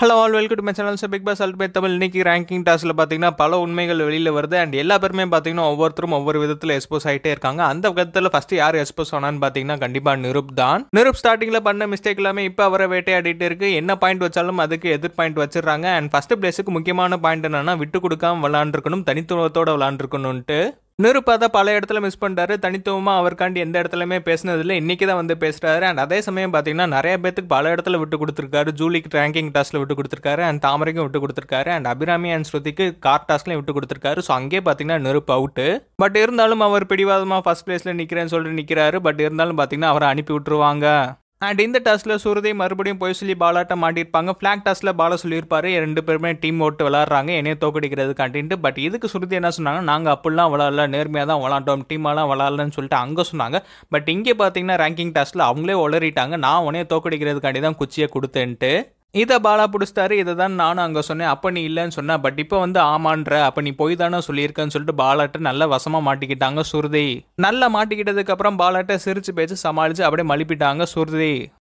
hello all welcome to my channel so Bigg Boss ultimate Tamil இன்னைக்கு ranking டாஸ்ல பார்த்தீங்கன்னா பல உண்மைகள் வெளியில் வருது அண்ட் எல்லா பேருமே பார்த்தீங்கன்னா ஒவ்வொருத்தரும் ஒவ்வொரு விதத்தில் எக்ஸ்போஸ் ஆகிட்டே இருக்காங்க அந்த விதத்தில் ஃபர்ஸ்ட் யார் எக்ஸ்போஸ் ஆனான்னு பார்த்தீங்கன்னா கண்டிப்பாக நிருப் தான் நிருப் ஸ்டார்டிங்கில் பண்ண மிஸ்டேக் எல்லாமே இப்போ அவரை வேட்டையாடிட்டு இருக்கு என்ன பாயிண்ட் வச்சாலும் அதுக்கு எதிர் பாயிண்ட் வச்சிடுறாங்க அண்ட் ஃபர்ஸ்ட் பிளேஸுக்கு முக்கியமான பாயிண்ட் என்னன்னா விட்டு கொடுக்காம விளாண்டுருக்கணும் தனித்துவத்தோட விளாண்டுருக்கணும்ட்டு நிருப்பா தான் பல இடத்துல மிஸ் பண்ணிட்டாரு தனித்துவமாக அவருக்காண்டி எந்த இடத்துலையுமே பேசினதில்ல இன்னைக்கு தான் வந்து பேசுறாரு அண்ட் அதே சமயம் பார்த்தீங்கன்னா நிறைய பேத்துக்கு பல இடத்துல விட்டு கொடுத்துருக்காரு ஜூலிக்கு ரேங்கிங் டாஸ்ல விட்டு கொடுத்துருக்காரு அண்ட் தாமரைக்கும் விட்டு கொடுத்துருக்காரு அண்ட் அபிராமி அண்ட் ஸ்ருதிக்கு கார் டாஸ்லையும் விட்டு கொடுத்துருக்காரு ஸோ அங்கேயே பார்த்தீங்கன்னா நெருப்பு அவுட்டு பட் இருந்தாலும் அவர் பிடிவாதமாக ஃபர்ஸ்ட் பிளேஸில் நிற்கிறேன்னு சொல்லிட்டு நிற்கிறாரு பட் இருந்தாலும் பார்த்தீங்கன்னா அவரை அனுப்பி விட்டுருவாங்க அண்ட் இந்த டாஸ்ல சுருதி மறுபடியும் போய் சொல்லி பாலாட்ட மாட்டிருப்பாங்க ஃபிளாக் டாஸ்ல பால சொல்லியிருப்பாரு ரெண்டு பேருமே டீம் ஓட்டு விளாட்றாங்க என்னைய தோக்கடிக்கிறதுக்காண்டின்ட்டு பட் இதுக்கு சுருதி என்ன சொன்னாங்க நாங்கள் அப்படிலாம் விளாட்ல நேர்மையாக தான் விளாண்டோம் டீமாலாம் விளாட்லன்னு சொல்லிட்டு அங்கே சொன்னாங்க பட் இங்கே பார்த்தீங்கன்னா ரேங்கிங் டாஸ்ல அவங்களே உளறிட்டாங்க நான் உனைய தோக்கடிக்கிறதுக்காண்டி தான் குச்சியை கொடுத்தேன்ட்டு இதை பாலா பிடிச்சிட்டாரு இதை தான் நானும் அங்கே சொன்னேன் அப்போ நீ இல்லைன்னு சொன்ன பட் இப்போ வந்து ஆமான்ற அப்போ நீ போய் தானே சொல்லியிருக்கேன்னு சொல்லிட்டு பாலாட்ட நல்ல வசமாக மாட்டிக்கிட்டாங்க சுருதி நல்லா மாட்டிக்கிட்டதுக்கு அப்புறம் பாலாட்ட சிரிச்சு பேச்சு சமாளிச்சு அப்படியே மலிப்பிட்டாங்க சுருதி